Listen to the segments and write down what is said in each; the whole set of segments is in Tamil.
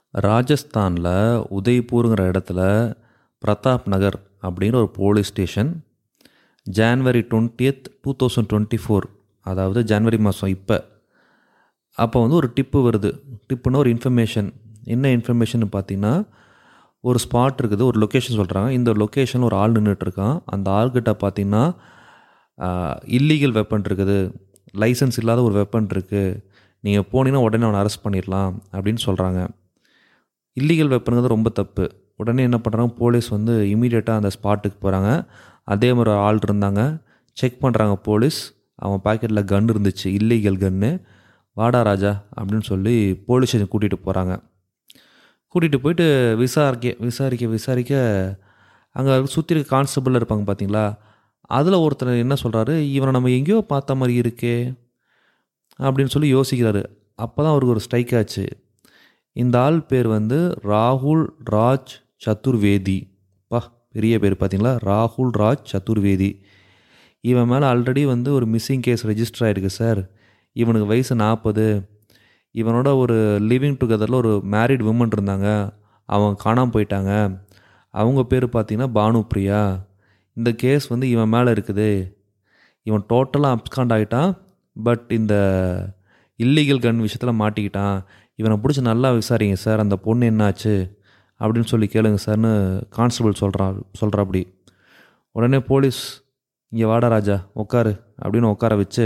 ராஜஸ்தானில் உதய்பூருங்கிற இடத்துல பிரதாப் நகர் அப்படிங்கிற ஒரு police station January twentieth two thousand twenty four அதாவது ஜனவரி மாதம் இப்போ அப்போ வந்து ஒரு டிப்பு வருது டிப்புன்னா ஒரு இன்ஃபர்மேஷன் என்ன இன்ஃபர்மேஷன் பார்த்தீங்கன்னா ஒரு ஸ்பாட் இருக்குது ஒரு லொக்கேஷன் சொல்கிறாங்க இந்த லொக்கேஷனில் ஒரு ஆள் நின்றுட்டுருக்கான் அந்த ஆள்கிட்ட பார்த்தீங்கன்னா இல்லீகல் வெப்பன் இருக்குது லைசன்ஸ் இல்லாத ஒரு வெப்பன் இருக்குது நீங்கள் போனீங்கன்னா உடனே அவனை அரெஸ்ட் பண்ணிடலாம் அப்படின்னு சொல்கிறாங்க இல்லீகல் வெப்பனுங்கிறது ரொம்ப தப்பு உடனே என்ன பண்ணுறாங்க போலீஸ் வந்து இமீடியட்டாக அந்த ஸ்பாட்டுக்கு போகிறாங்க அதே மாதிரி ஒரு ஆள் இருந்தாங்க செக் பண்ணுறாங்க போலீஸ் அவன் பாக்கெட்டில் கன் இருந்துச்சு இல்லீகல் கன்னு வாடா ராஜா அப்படின்னு சொல்லி போலீஸ் ஸ்டேஷன் கூட்டிகிட்டு போகிறாங்க கூட்டிகிட்டு போயிட்டு விசாரிக்க விசாரிக்க விசாரிக்க அங்கே சுற்றி இருக்க கான்ஸ்டபிள் இருப்பாங்க பார்த்தீங்களா அதில் ஒருத்தர் என்ன சொல்கிறாரு இவனை நம்ம எங்கேயோ பார்த்த மாதிரி இருக்கே அப்படின்னு சொல்லி யோசிக்கிறாரு அப்போ தான் அவருக்கு ஒரு ஸ்ட்ரைக் ஆச்சு இந்த ஆள் பேர் வந்து ராகுல் ராஜ் சதுர்வேதி பா பெரிய பேர் பார்த்தீங்களா ராகுல் ராஜ் சதுர்வேதி இவன் மேலே ஆல்ரெடி வந்து ஒரு மிஸ்ஸிங் கேஸ் ரெஜிஸ்டர் ஆகிருக்கு சார் இவனுக்கு வயசு நாற்பது இவனோட ஒரு லிவிங் டுகெதரில் ஒரு மேரிட் விமன் இருந்தாங்க அவங்க காணாமல் போயிட்டாங்க அவங்க பேர் பார்த்தீங்கன்னா பானுப்ரியா இந்த கேஸ் வந்து இவன் மேலே இருக்குது இவன் டோட்டலாக அப்ஸ்காண்ட் ஆகிட்டான் பட் இந்த இல்லீகல் கன் விஷயத்தில் மாட்டிக்கிட்டான் இவனை பிடிச்சி நல்லா விசாரிங்க சார் அந்த பொண்ணு என்னாச்சு அப்படின்னு சொல்லி கேளுங்க சார்னு கான்ஸ்டபிள் சொல்கிறான் சொல்கிறா அப்படி உடனே போலீஸ் இங்கே வாடா ராஜா உட்காரு அப்படின்னு உட்கார வச்சு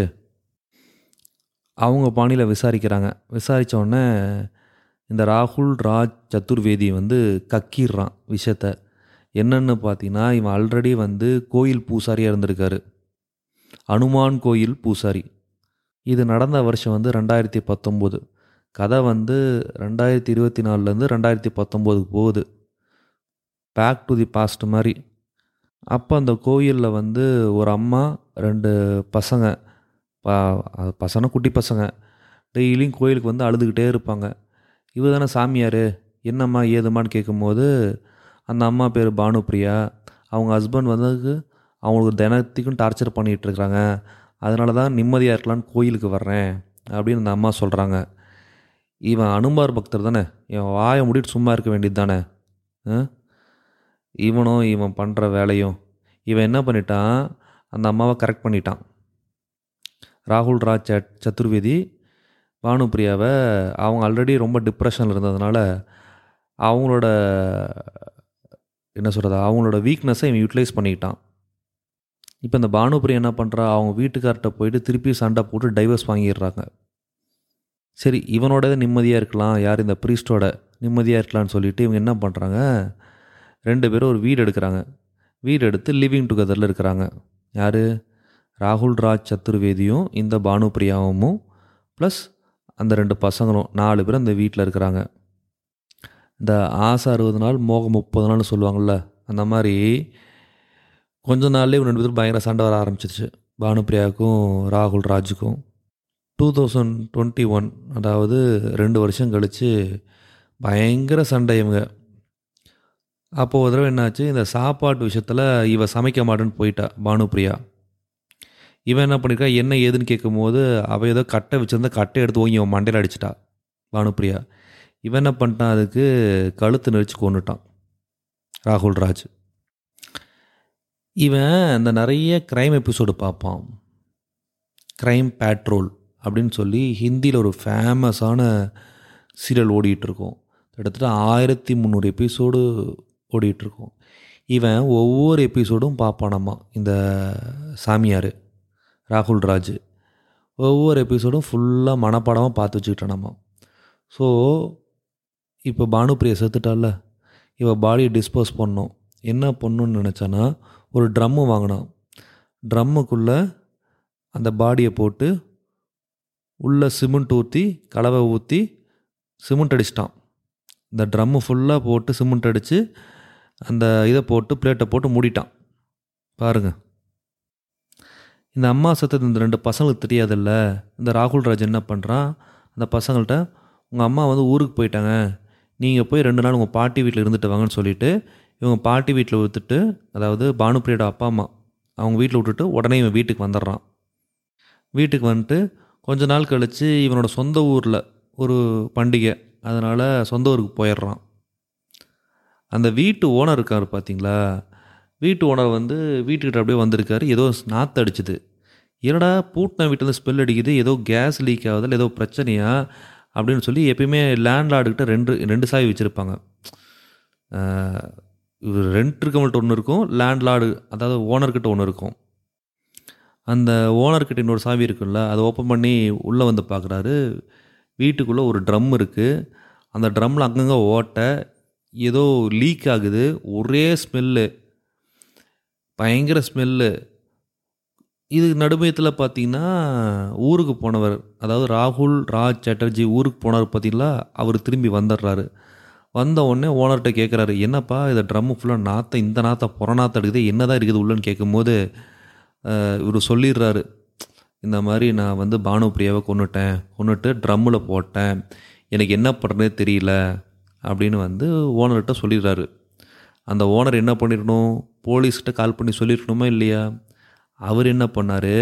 அவங்க பாணியில் விசாரிக்கிறாங்க விசாரித்த உடனே இந்த ராகுல் ராஜ் சதுர்வேதி வந்து கக்கிடுறான் விஷயத்த என்னென்னு பார்த்தீங்கன்னா இவன் ஆல்ரெடி வந்து கோயில் பூசாரியாக இருந்திருக்காரு அனுமான் கோயில் பூசாரி இது நடந்த வருஷம் வந்து ரெண்டாயிரத்தி பத்தொம்போது கதை வந்து ரெண்டாயிரத்தி இருபத்தி நாலுலேருந்து ரெண்டாயிரத்தி பத்தொம்போதுக்கு போகுது பேக் டு தி பாஸ்ட் மாதிரி அப்போ அந்த கோயிலில் வந்து ஒரு அம்மா ரெண்டு பசங்க ப பசங்க குட்டி பசங்க டெய்லியும் கோயிலுக்கு வந்து அழுதுகிட்டே இருப்பாங்க இவ தானே சாமியார் என்னம்மா ஏதுமான்னு கேட்கும்போது அந்த அம்மா பேர் பானுப்ரியா அவங்க ஹஸ்பண்ட் வந்து அவங்களுக்கு தினத்துக்கும் டார்ச்சர் பண்ணிகிட்ருக்குறாங்க அதனால தான் நிம்மதியாக இருக்கலான்னு கோயிலுக்கு வர்றேன் அப்படின்னு அந்த அம்மா சொல்கிறாங்க இவன் அனுமார் பக்தர் தானே இவன் வாயை முடிட்டு சும்மா இருக்க வேண்டியது தானே இவனும் இவன் பண்ணுற வேலையும் இவன் என்ன பண்ணிட்டான் அந்த அம்மாவை கரெக்ட் பண்ணிட்டான் ராகுல் ராஜ் ச சதுர்வேதி பானுப்ரியாவை அவங்க ஆல்ரெடி ரொம்ப டிப்ரெஷனில் இருந்ததுனால அவங்களோட என்ன சொல்கிறது அவங்களோட வீக்னஸை இவன் யூட்டிலைஸ் பண்ணிக்கிட்டான் இப்போ இந்த பானுப்ரியா என்ன பண்ணுறா அவங்க வீட்டுக்கார்ட்ட போயிட்டு திருப்பி சண்டை போட்டு டைவர்ஸ் வாங்கிடுறாங்க சரி இவனோட நிம்மதியாக இருக்கலாம் யார் இந்த ப்ரீஸ்டோட நிம்மதியாக இருக்கலாம்னு சொல்லிட்டு இவங்க என்ன பண்ணுறாங்க ரெண்டு பேரும் ஒரு வீடு எடுக்கிறாங்க வீடு எடுத்து லிவிங் டுகெதரில் இருக்கிறாங்க யார் ராகுல் ராஜ் சத்துர்வேதியும் இந்த பானுப்ரியாவும் ப்ளஸ் அந்த ரெண்டு பசங்களும் நாலு பேர் அந்த வீட்டில் இருக்கிறாங்க இந்த ஆசை அறுபது நாள் மோகம் முப்பது நாள்னு சொல்லுவாங்கள்ல அந்த மாதிரி கொஞ்ச நாள்லேயே இவங்க ரெண்டு பேரும் பயங்கர சண்டை வர ஆரம்பிச்சிருச்சு பானுப்ரியாவுக்கும் ராகுல் ராஜுக்கும் டூ தௌசண்ட் டுவெண்ட்டி ஒன் அதாவது ரெண்டு வருஷம் கழித்து பயங்கர சண்டை இவங்க அப்போது ஒரு தடவை என்னாச்சு இந்த சாப்பாட்டு விஷயத்தில் இவ சமைக்க மாட்டேன்னு போயிட்டா பானுப்ரியா இவன் என்ன பண்ணியிருக்கா என்ன ஏதுன்னு கேட்கும்போது அவள் ஏதோ கட்டை வச்சுருந்தா கட்டை எடுத்து ஓங்கி அவன் மண்டையில் அடிச்சிட்டா பானுப்ரியா இவன் என்ன பண்ணிட்டான் அதுக்கு கழுத்து நெரிச்சு கொண்டுட்டான் ராகுல் ராஜ் இவன் இந்த நிறைய க்ரைம் எபிசோடு பார்ப்பான் க்ரைம் பேட்ரோல் அப்படின்னு சொல்லி ஹிந்தியில் ஒரு ஃபேமஸான சீரியல் ஓடிட்டுருக்கோம் கிட்டத்தட்ட ஆயிரத்தி முந்நூறு எபிசோடு ஓடிட்டுருக்கோம் இவன் ஒவ்வொரு எபிசோடும் பார்ப்பானம்மா இந்த சாமியார் ராகுல் ராஜ் ஒவ்வொரு எபிசோடும் ஃபுல்லாக மனப்பாடமாக பார்த்து வச்சுக்கிட்டானம்மா ஸோ இப்போ பானுப்ரியா செத்துட்டால இவள் பாடியை டிஸ்போஸ் பண்ணோம் என்ன பண்ணணுன்னு நினச்சானா ஒரு ட்ரம்மு வாங்கினான் ட்ரம்முக்குள்ளே அந்த பாடியை போட்டு உள்ளே சிமெண்ட் ஊற்றி கலவை ஊற்றி சிமெண்ட் அடிச்சிட்டான் இந்த ட்ரம்மு ஃபுல்லாக போட்டு சிமெண்ட் அடித்து அந்த இதை போட்டு பிளேட்டை போட்டு மூடிட்டான் பாருங்கள் இந்த அம்மா சத்தது இந்த ரெண்டு பசங்களுக்கு தெரியாதில்ல இந்த ராகுல் ராஜ் என்ன பண்ணுறான் அந்த பசங்கள்கிட்ட உங்கள் அம்மா வந்து ஊருக்கு போயிட்டாங்க நீங்கள் போய் ரெண்டு நாள் உங்கள் பாட்டி வீட்டில் இருந்துட்டு வாங்கன்னு சொல்லிவிட்டு இவங்க பாட்டி வீட்டில் விட்டுட்டு அதாவது பானுப்பிரியோட அப்பா அம்மா அவங்க வீட்டில் விட்டுட்டு உடனே இவன் வீட்டுக்கு வந்துடுறான் வீட்டுக்கு வந்துட்டு கொஞ்ச நாள் கழித்து இவனோட சொந்த ஊரில் ஒரு பண்டிகை அதனால் சொந்த ஊருக்கு போயிடுறான் அந்த வீட்டு ஓனர் இருக்கார் பார்த்தீங்களா வீட்டு ஓனர் வந்து வீட்டுக்கிட்ட அப்படியே வந்திருக்காரு ஏதோ நாற்று அடிச்சுது என்னடா பூட்டின வீட்டில் ஸ்மெல் அடிக்குது ஏதோ கேஸ் லீக் ஆகுதில்ல ஏதோ பிரச்சனையா அப்படின்னு சொல்லி எப்பயுமே லேண்ட்லார்டுக்கிட்ட ரெண்டு ரெண்டு சாவி வச்சுருப்பாங்க இவர் ரெண்ட் இருக்கவங்கள்ட்ட ஒன்று இருக்கும் லேண்ட்லார்டு அதாவது ஓனர்கிட்ட ஒன்று இருக்கும் அந்த ஓனர்கிட்ட இன்னொரு சாவி இருக்குல்ல அதை ஓப்பன் பண்ணி உள்ளே வந்து பார்க்குறாரு வீட்டுக்குள்ளே ஒரு ட்ரம் இருக்குது அந்த ட்ரம்மில் அங்கங்கே ஓட்டை ஏதோ லீக் ஆகுது ஒரே ஸ்மெல்லு பயங்கர ஸ்மெல்லு இது நடுமையத்தில் பார்த்தீங்கன்னா ஊருக்கு போனவர் அதாவது ராகுல் ராஜ் சாட்டர்ஜி ஊருக்கு போனவர் பார்த்தீங்களா அவர் திரும்பி வந்துடுறாரு வந்த உடனே ஓனர்கிட்ட கேட்குறாரு என்னப்பா இதை ட்ரம்மு ஃபுல்லாக நாற்ற இந்த நாற்ற புற நாற்ற எடுக்குது என்ன தான் இருக்குது உள்ளன்னு கேட்கும்போது இவர் சொல்லிடுறாரு இந்த மாதிரி நான் வந்து பானுப்பிரியாவை கொண்டுட்டேன் கொண்டுட்டு ட்ரம்மில் போட்டேன் எனக்கு என்ன பண்ணுறதே தெரியல அப்படின்னு வந்து ஓனர்கிட்ட சொல்லிடுறாரு அந்த ஓனர் என்ன பண்ணிடணும் போலீஸ்கிட்ட கால் பண்ணி சொல்லியிருக்கணுமா இல்லையா அவர் என்ன பண்ணார்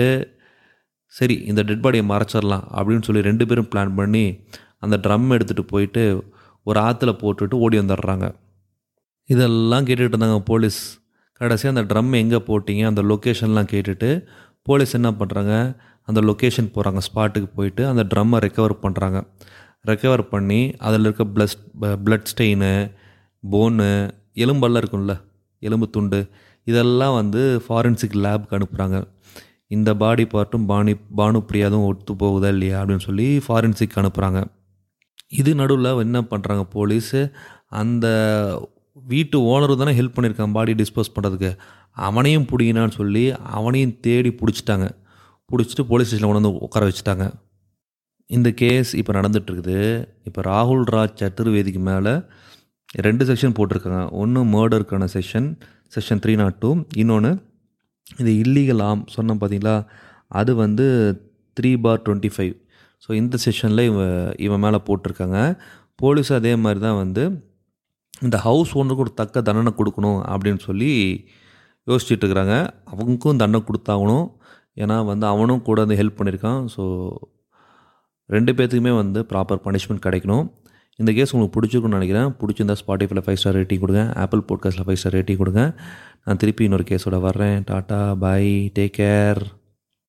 சரி இந்த டெட் பாடியை மறைச்சிடலாம் அப்படின்னு சொல்லி ரெண்டு பேரும் பிளான் பண்ணி அந்த ட்ரம் எடுத்துகிட்டு போயிட்டு ஒரு ஆற்றுல போட்டுட்டு ஓடி வந்துடுறாங்க இதெல்லாம் கேட்டுட்டு இருந்தாங்க போலீஸ் கடைசியாக அந்த ட்ரம் எங்கே போட்டிங்க அந்த லொக்கேஷன்லாம் கேட்டுட்டு போலீஸ் என்ன பண்ணுறாங்க அந்த லொக்கேஷன் போகிறாங்க ஸ்பாட்டுக்கு போயிட்டு அந்த ட்ரம்மை ரெக்கவர் பண்ணுறாங்க ரெக்கவர் பண்ணி அதில் இருக்க ப்ளஸ் ப்ளட் ஸ்டெயின் போனு எலும்பெல்லாம் இருக்கும்ல எலும்பு துண்டு இதெல்லாம் வந்து ஃபாரன்சிக் லேப்க்கு அனுப்புகிறாங்க இந்த பாடி பார்ட்டும் பாணி பானுப்பிரியாதும் ஒத்து போகுதா இல்லையா அப்படின்னு சொல்லி ஃபாரன்சிக் அனுப்புகிறாங்க இது நடுவில் என்ன பண்ணுறாங்க போலீஸு அந்த வீட்டு ஓனரு தானே ஹெல்ப் பண்ணியிருக்கான் பாடி டிஸ்போஸ் பண்ணுறதுக்கு அவனையும் பிடிங்கினான்னு சொல்லி அவனையும் தேடி பிடிச்சிட்டாங்க பிடிச்சிட்டு போலீஸ் ஸ்டேஷனில் கொண்டு வந்து உட்கார வச்சுட்டாங்க இந்த கேஸ் இப்போ நடந்துகிட்ருக்குது இப்போ ராகுல் ராஜ் சதுர்வேதிக்கு மேலே ரெண்டு செக்ஷன் போட்டிருக்காங்க ஒன்று மர்டருக்கான section section three not two இன்னொன்று இது இல்லீகல் ஆம் சொன்னோம் பார்த்தீங்களா அது வந்து three four twenty five so இந்த செஷனில் இவன் இவன் மேலே போட்டிருக்காங்க போலீஸ் அதே மாதிரி தான் வந்து இந்த ஹவுஸ் ஓனருக்கு ஒரு தக்க தண்டனை கொடுக்கணும் அப்படின்னு சொல்லி யோசிச்சுட்டு இருக்கிறாங்க அவங்களுக்கும் தண்டனை கொடுத்தாகணும் ஏன்னா வந்து அவனும் கூட வந்து ஹெல்ப் பண்ணியிருக்கான் ஸோ ரெண்டு பேர்த்துக்குமே வந்து ப்ராப்பர் பனிஷ்மெண்ட் கிடைக்கணும் இந்த கேஸ் உங்களுக்கு பிடிச்சிருக்குன்னு நினைக்கிறேன் பிடிச்சிருந்தா ஸ்பாட்டிஃபைல ஃபைவ் ஸ்டார் ரேட்டிங் கொடுங்க ஆப்பிள் பாட்காஸ்ட்டில் ஃபைவ் ஸ்டார் ரேட்டிங் கொடுங்க நான் திருப்பி இன்னொரு கேஸோட வர்றேன் டாட்டா பாய் டேக் கேர்